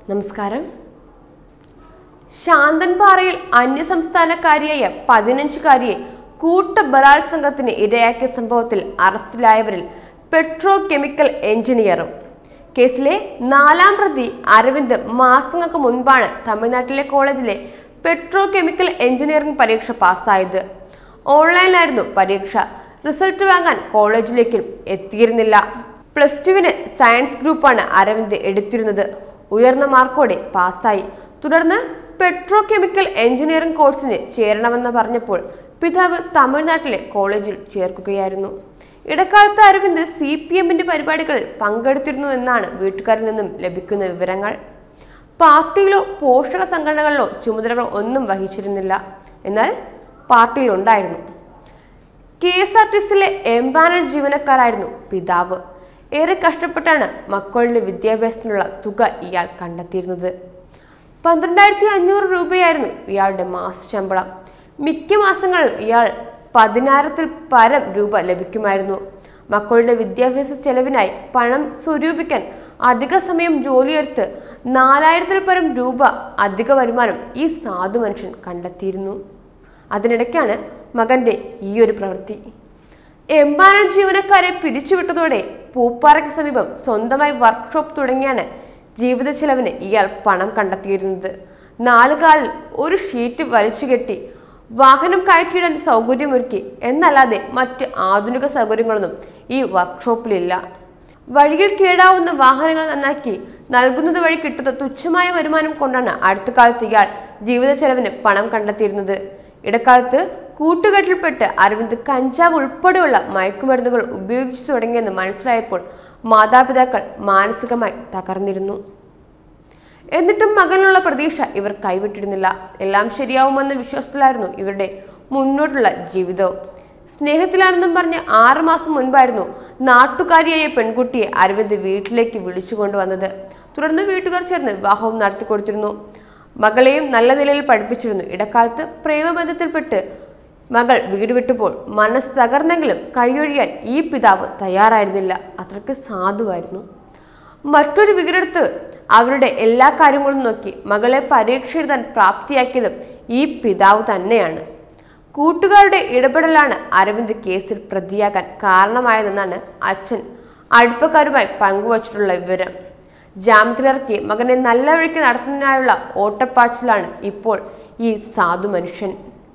നമസ്കാരം ശാന്തൻപാറയിൽ അന്യസംസ്ഥാനക്കാരിയായ പതിനഞ്ചുകാരിയെ കൂട്ട ബലാത്സംഗത്തിന് ഇരയാക്കിയ സംഭവത്തിൽ അറസ്റ്റിലായവരിൽ പെട്രോ കെമിക്കൽ എഞ്ചിനീയറും കേസിലെ നാലാം പ്രതി അരവിന്ദ് മാസങ്ങൾക്ക് മുൻപാണ് തമിഴ്നാട്ടിലെ കോളേജിലെ പെട്രോ കെമിക്കൽ എഞ്ചിനീയറിംഗ് പരീക്ഷ പാസ്സായത് ഓൺലൈനിലായിരുന്നു പരീക്ഷ റിസൾട്ട് വാങ്ങാൻ കോളേജിലേക്കും എത്തിയിരുന്നില്ല പ്ലസ് ടുവിന് സയൻസ് ഗ്രൂപ്പാണ് അരവിന്ദ് എടുത്തിരുന്നത് ഉയർന്ന മാർക്കോടെ പാസ്സായി തുടർന്ന് പെട്രോ കെമിക്കൽ എഞ്ചിനീയറിംഗ് കോഴ്സിന് ചേരണമെന്ന് പറഞ്ഞപ്പോൾ പിതാവ് തമിഴ്നാട്ടിലെ കോളേജിൽ ചേർക്കുകയായിരുന്നു ഇടക്കാലത്ത് അരവിന്ദ് സി പി എമ്മിന്റെ പരിപാടികളിൽ പങ്കെടുത്തിരുന്നു എന്നാണ് വീട്ടുകാരിൽ നിന്നും ലഭിക്കുന്ന വിവരങ്ങൾ പാർട്ടിയിലോ പോഷക സംഘടനകളിലോ ചുമതലകൾ ഒന്നും വഹിച്ചിരുന്നില്ല എന്നാൽ പാർട്ടിയിലുണ്ടായിരുന്നു കെ എസ് ആർ ടി സിയിലെ എംപാനൽ ജീവനക്കാരായിരുന്നു പിതാവ് ഏറെ കഷ്ടപ്പെട്ടാണ് മക്കളുടെ വിദ്യാഭ്യാസത്തിനുള്ള തുക ഇയാൾ കണ്ടെത്തിയിരുന്നത് പന്ത്രണ്ടായിരത്തി അഞ്ഞൂറ് രൂപയായിരുന്നു ഇയാളുടെ മാസ ശമ്പളം മിക്ക മാസങ്ങളിലും ഇയാൾ പതിനായിരത്തിൽ പരം രൂപ ലഭിക്കുമായിരുന്നു മക്കളുടെ വിദ്യാഭ്യാസ ചെലവിനായി പണം സ്വരൂപിക്കാൻ അധിക സമയം ജോലിയെടുത്ത് നാലായിരത്തിൽ പരം രൂപ അധിക വരുമാനം ഈ സാധു മനുഷ്യൻ കണ്ടെത്തിയിരുന്നു അതിനിടയ്ക്കാണ് മകന്റെ ഈ ഒരു പ്രവൃത്തി എംപാനൽ ജീവനക്കാരെ പിരിച്ചുവിട്ടതോടെ പൂപ്പാറയ്ക്ക് സമീപം സ്വന്തമായി വർക്ക്ഷോപ്പ് തുടങ്ങിയാണ് ജീവിത ചെലവിന് ഇയാൾ പണം കണ്ടെത്തിയിരുന്നത് നാല് കാലിൽ ഒരു ഷീറ്റ് വലിച്ചു കെട്ടി വാഹനം കയറ്റിയിടാൻ സൗകര്യമൊരുക്കി എന്നല്ലാതെ മറ്റ് ആധുനിക സൗകര്യങ്ങളൊന്നും ഈ വർക്ക്ഷോപ്പിലില്ല വഴിയിൽ കേടാവുന്ന വാഹനങ്ങൾ നന്നാക്കി നൽകുന്നത് വഴി കിട്ടുന്ന തുച്ഛമായ വരുമാനം കൊണ്ടാണ് അടുത്ത കാലത്ത് ഇയാൾ ജീവിത ചെലവിന് പണം കണ്ടെത്തിയിരുന്നത് ഇടക്കാലത്ത് കൂട്ടുകെട്ടിൽപ്പെട്ട് അരവിന്ദ് കഞ്ചാവ് ഉൾപ്പെടെയുള്ള മയക്കുമരുന്നുകൾ ഉപയോഗിച്ചു തുടങ്ങിയെന്ന് മനസ്സിലായപ്പോൾ മാതാപിതാക്കൾ മാനസികമായി തകർന്നിരുന്നു എന്നിട്ടും മകനുള്ള പ്രതീക്ഷ ഇവർ കൈവിട്ടിരുന്നില്ല എല്ലാം ശരിയാവുമെന്ന വിശ്വാസത്തിലായിരുന്നു ഇവരുടെ മുന്നോട്ടുള്ള ജീവിതവും സ്നേഹത്തിലാണെന്നും പറഞ്ഞ് ആറു മാസം മുൻപായിരുന്നു നാട്ടുകാരിയായ പെൺകുട്ടിയെ അരവിന്ദ് വീട്ടിലേക്ക് വിളിച്ചു കൊണ്ടുവന്നത് തുടർന്ന് വീട്ടുകാർ ചേർന്ന് വിവാഹവും നടത്തിക്കൊടുത്തിരുന്നു മകളെയും നല്ല നിലയിൽ പഠിപ്പിച്ചിരുന്നു ഇടക്കാലത്ത് പ്രേമബന്ധത്തിൽപ്പെട്ട് മകൾ വീട് വിട്ടുമ്പോൾ മനസ്സ് തകർന്നെങ്കിലും കൈയൊഴിയാൻ ഈ പിതാവ് തയ്യാറായിരുന്നില്ല അത്രയ്ക്ക് സാധുവായിരുന്നു മറ്റൊരു വികരെടുത്ത് അവരുടെ എല്ലാ കാര്യങ്ങളും നോക്കി മകളെ പരീക്ഷ എഴുതാൻ പ്രാപ്തിയാക്കിയതും ഈ പിതാവ് തന്നെയാണ് കൂട്ടുകാരുടെ ഇടപെടലാണ് അരവിന്ദ് കേസിൽ പ്രതിയാകാൻ കാരണമായതെന്നാണ് അച്ഛൻ അടുപ്പക്കാരുമായി പങ്കുവച്ചിട്ടുള്ള വിവരം ജാമ്യത്തിലിറക്കി മകനെ നല്ല വഴിക്ക് നടത്തുന്നതിനായുള്ള ഓട്ടപ്പാച്ചിലാണ് ഇപ്പോൾ ഈ സാധു മനുഷ്യൻ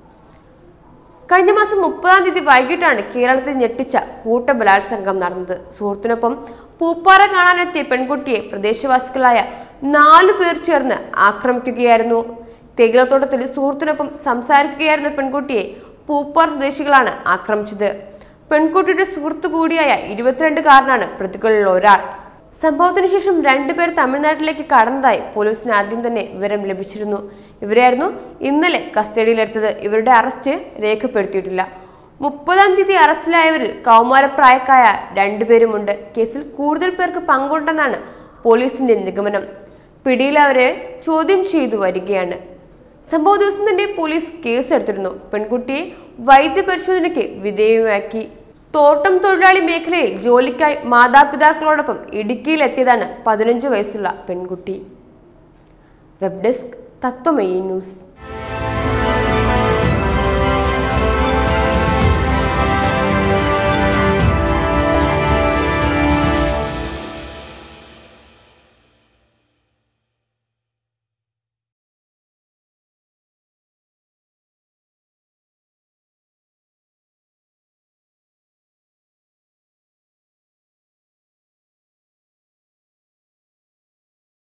കഴിഞ്ഞ മാസം മുപ്പതാം തീയതി വൈകിട്ടാണ് കേരളത്തിൽ ഞെട്ടിച്ച കൂട്ടബലാത്സംഗം നടന്നത് സുഹൃത്തിനൊപ്പം പൂപ്പാറ കാണാനെത്തിയ പെൺകുട്ടിയെ പ്രദേശവാസികളായ നാലു പേർ ചേർന്ന് ആക്രമിക്കുകയായിരുന്നു തേയിലത്തോട്ടത്തിൽ സുഹൃത്തിനൊപ്പം സംസാരിക്കുകയായിരുന്ന പെൺകുട്ടിയെ പൂപ്പാറ സ്വദേശികളാണ് ആക്രമിച്ചത് പെൺകുട്ടിയുടെ സുഹൃത്തു കൂടിയായ ഇരുപത്തിരണ്ടുകാരനാണ് പ്രതികളിൽ ഒരാൾ സംഭവത്തിനു ശേഷം രണ്ടുപേർ തമിഴ്നാട്ടിലേക്ക് കടന്നതായി പോലീസിന് ആദ്യം തന്നെ വിവരം ലഭിച്ചിരുന്നു ഇവരെയായിരുന്നു ഇന്നലെ കസ്റ്റഡിയിലെടുത്തത് ഇവരുടെ അറസ്റ്റ് രേഖപ്പെടുത്തിയിട്ടില്ല മുപ്പതാം തീയതി അറസ്റ്റിലായവരിൽ കൗമാരപ്രായക്കായ രണ്ടുപേരുമുണ്ട് കേസിൽ കൂടുതൽ പേർക്ക് പങ്കുണ്ടെന്നാണ് പോലീസിന്റെ നിഗമനം പിടിയിലവരെ ചോദ്യം ചെയ്തു വരികയാണ് സംഭവ ദിവസം തന്നെ പോലീസ് കേസെടുത്തിരുന്നു പെൺകുട്ടിയെ വൈദ്യപരിശോധനയ്ക്ക് വിധേയമാക്കി തോട്ടം തൊഴിലാളി മേഖലയിൽ ജോലിക്കായി മാതാപിതാക്കളോടൊപ്പം ഇടുക്കിയിലെത്തിയതാണ് പതിനഞ്ച് വയസ്സുള്ള പെൺകുട്ടി വെബ് ഡെസ്ക് തത്വമയി ന്യൂസ്